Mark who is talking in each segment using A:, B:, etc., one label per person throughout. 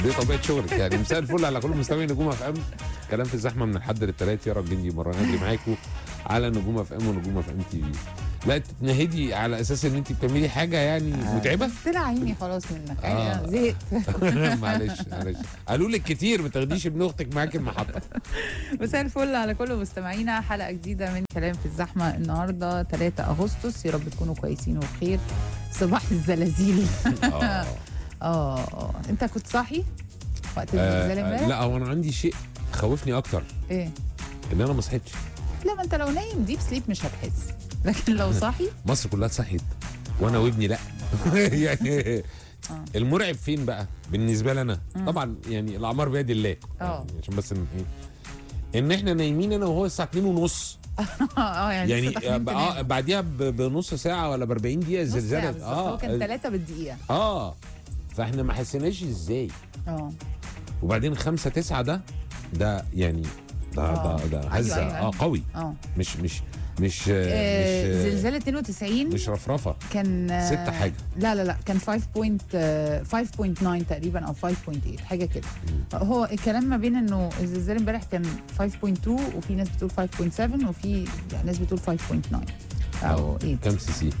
A: دي طبيعه شغلك يعني مساء الفل على كل مستمعي نجوم اف ام كلام في الزحمه من الحد للثلاث يارا الجندي مره نجري معاكم على نجوم اف ام ونجوم اف ام تي في لا تتنهدي على اساس ان انت بتعملي حاجه يعني متعبه
B: طلع عيني خلاص منك
A: آه.
B: آه. زهقت
A: معلش معلش قالوا لك كتير ما تاخديش ابن اختك معاك المحطه
B: مساء الفل على كل مستمعينا حلقه جديده من كلام في الزحمه النهارده 3 اغسطس يا رب تكونوا كويسين وبخير صباح الزلازل
A: اه
B: اه انت كنت صاحي وقت الزلزال
A: آه،
B: امبارح
A: لا هو انا عندي شيء خوفني اكتر
B: ايه
A: ان انا ما صحيتش
B: لا ما انت لو نايم ديب سليب مش هتحس لكن لو صاحي
A: مصر كلها صحيت وانا وابني لا يعني
B: آه.
A: المرعب فين بقى بالنسبه لنا طبعا يعني الاعمار بيد الله
B: آه.
A: يعني عشان بس ان ايه ان احنا نايمين انا وهو الساعه 2 ونص
B: اه يعني
A: يعني
B: لسه داخلين
A: اه
B: تنام.
A: بعديها ب- بنص ساعه ولا ب 40 دقيقه
B: نص ساعة
A: الزلزال
B: بالظبط. هو كان ثلاثة بالدقيقة
A: اه فاحنا ما حسيناش ازاي
B: اه
A: وبعدين خمسة تسعة ده ده يعني ده
B: آه.
A: ده, ده
B: أيوة،
A: هزه
B: أيوة،
A: اه
B: أيوة.
A: قوي
B: اه
A: مش مش مش
B: آه،
A: مش
B: زلزال 92
A: مش رفرفه
B: كان آه،
A: ستة حاجة.
B: لا لا لا كان 5 بوينت آه، 5.9 تقريبا او 5.8 حاجه كده هو الكلام ما بين انه الزلزال امبارح كان 5.2 وفي ناس بتقول 5.7 وفي ناس بتقول 5.9 او 8
A: كام سي سي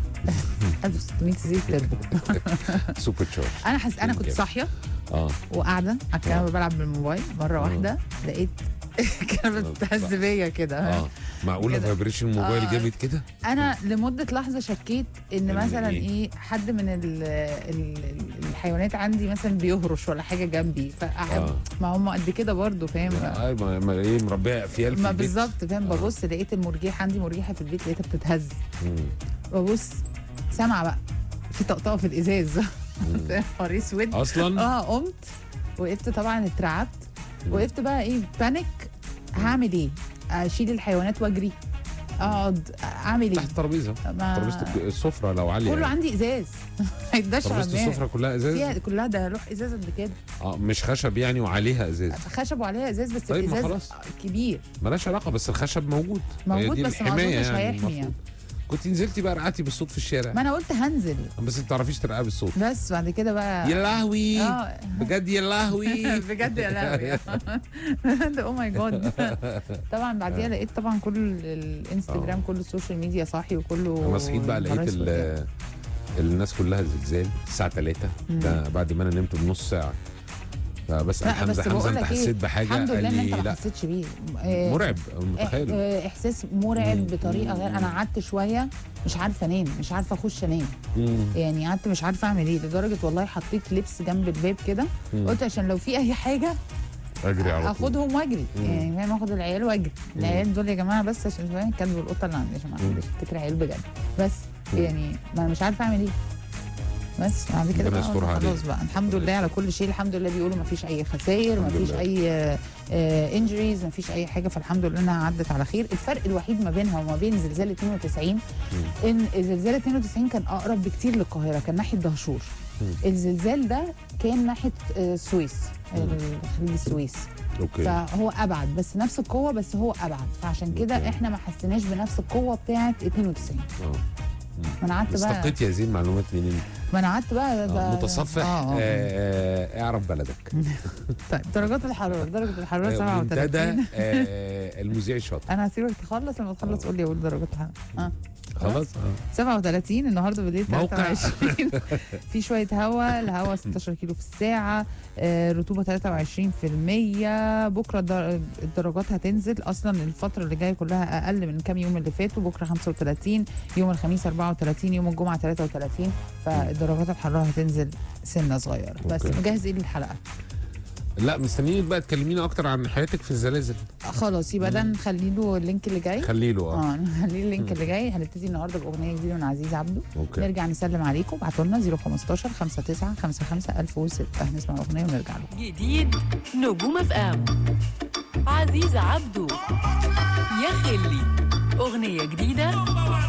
B: 1600 سي تربو
A: سوبر تشارج
B: انا حس انا كنت
A: كام؟
B: صاحيه
A: اه
B: وقاعده على الكنبه بلعب بالموبايل مره واحده لقيت كانت بتهز بيا كده
A: اه معقوله
B: كده.
A: فايبريشن الموبايل
B: آه.
A: جامد كده
B: انا لمده لحظه شكيت ان
A: إن
B: مثلا
A: إيه؟
B: ايه حد من ال ال الحيوانات عندي مثلا بيهرش ولا حاجه جنبي ف
A: آه.
B: ما هم قد كده برضو فاهم
A: آه ما ما ايه مربيه فيال في
B: ما
A: البيت
B: بالظبط فاهم
A: آه.
B: ببص لقيت المرجيحه عندي مرجيحه في البيت لقيتها بتتهز
A: مم.
B: ببص سامعه بقى في طقطقه في الازاز نهار اسود
A: اصلا
B: اه قمت وقفت طبعا اترعبت
A: مم.
B: وقفت بقى ايه بانيك هعمل ايه؟ اشيل الحيوانات واجري اقعد اعمل ايه؟
A: تحت الترابيزه
B: ما-
A: ترابيزه السفره لو عاليه
B: كله
A: يعني.
B: عندي ازاز ما يقدرش على
A: ترابيزه
B: دماغي.
A: السفره كلها
B: فيها
A: ازاز
B: كلها ده لوح ازاز قد كده
A: اه مش خشب يعني وعليها ازاز
B: خشب وعليها ازاز بس
A: طيب ما
B: الازاز
A: خلاص.
B: كبير
A: ملهاش علاقه بس الخشب موجود هي
B: موجود
A: دي
B: بس ما
A: الحماية
B: اظنش هيحمي
A: المفروض.
B: يعني
A: كنت نزلتي بقى رقعتي بالصوت في الشارع
B: ما انا قلت هنزل
A: بس انت تعرفيش ترقعي بالصوت
B: بس بعد كده بقى
A: يا لهوي
B: اه
A: بجد يا لهوي
B: بجد يا لهوي بجد او ماي جاد طبعا بعديها لقيت طبعا كل الانستجرام كل السوشيال ميديا صاحي وكله
A: انا صحيت بقى لقيت
B: نهار أسود يعني.
A: ال- الناس كلها زلزال الساعه 3 ده بعد ما انا نمت بنص ساعه فبس
B: لا
A: الحمد
B: بس
A: لله حمزه
B: بقول
A: انت
B: لك ايه
A: حسيت بحاجه
B: الحمد
A: قال
B: لله ان
A: لي
B: انت ما
A: لا
B: حسيتش بيه آه،
A: مرعب
B: إح-
A: متخيل
B: آه، احساس مرعب
A: مم.
B: بطريقه غير انا قعدت شويه مش عارفه انام مش عارفه اخش انام
A: مم.
B: يعني قعدت مش عارفه اعمل ايه لدرجه والله حطيت لبس جنب الباب كده
A: مم.
B: قلت عشان لو في اي حاجه
A: اجري على طول
B: اخدهم واجري
A: مم.
B: يعني فاهم اخد العيال واجري
A: مم.
B: العيال دول يا جماعه بس عشان فاهم الكلب والقطه اللي عندي عشان ما
A: مم.
B: حدش يفتكر عيال بجد بس
A: مم.
B: يعني ما انا مش عارفه اعمل ايه بس بعد كده
A: ربنا
B: بقى
A: يسترها
B: خلاص
A: عليك.
B: بقى الحمد لله على كل شيء الحمد لله بيقولوا ما فيش اي خسائر ما
A: الحمد
B: فيش
A: لله.
B: اي انجريز ما فيش اي حاجه فالحمد لله انها عدت على خير الفرق الوحيد ما بينها وما بين زلزال 92 ان زلزال 92 كان اقرب بكتير للقاهره كان ناحيه دهشور
A: مم.
B: الزلزال ده كان ناحيه آه، السويس
A: مم.
B: خليج السويس
A: اوكي
B: فهو ابعد بس نفس القوه بس هو ابعد فعشان كده
A: أوكي.
B: احنا ما حسيناش بنفس القوه بتاعه 92
A: اه
B: ما انا قعدت بقى
A: استقيت يا زين معلومات منين
B: ما انا قعدت بقى,
A: آه،
B: بقى
A: متصفح
B: آه،
A: آه،
B: آه.
A: آه، اعرف بلدك
B: طيب درجات الحراره درجه الحراره
A: آه، منتدى
B: 37
A: آه، المذيع الشاطر
B: انا هسيبك تخلص لما تخلص
A: آه.
B: قول لي اقول درجات الحراره اه
A: خلاص اه
B: 37 النهارده بالليل
A: موقع.
B: 23 في شويه هواء الهواء 16 كيلو في الساعه آه، رطوبه 23% بكره الدر- الدرجات هتنزل اصلا الفتره اللي جايه كلها اقل من كام يوم اللي فاتوا بكره 35 يوم الخميس 34 يوم الجمعه 33 فالدرجات الحراره هتنزل سنه صغيره بس
A: أوكي.
B: مجهز ايه للحلقه
A: لا مستنيين بقى تكلمينا اكتر عن حياتك في الزلازل
B: خلاص يبقى ده نخلي له اللينك اللي جاي
A: خلي له اه
B: اه نخليه اللينك اللي جاي هنبتدي النهارده باغنيه جديده من عزيز عبده
A: اوكي
B: نرجع نسلم عليكم ابعتوا لنا 015 59 55 1006 نسمع الاغنيه ونرجع لكم
C: جديد نجوم اف ام عزيز عبده يا خلي أغنية جديدة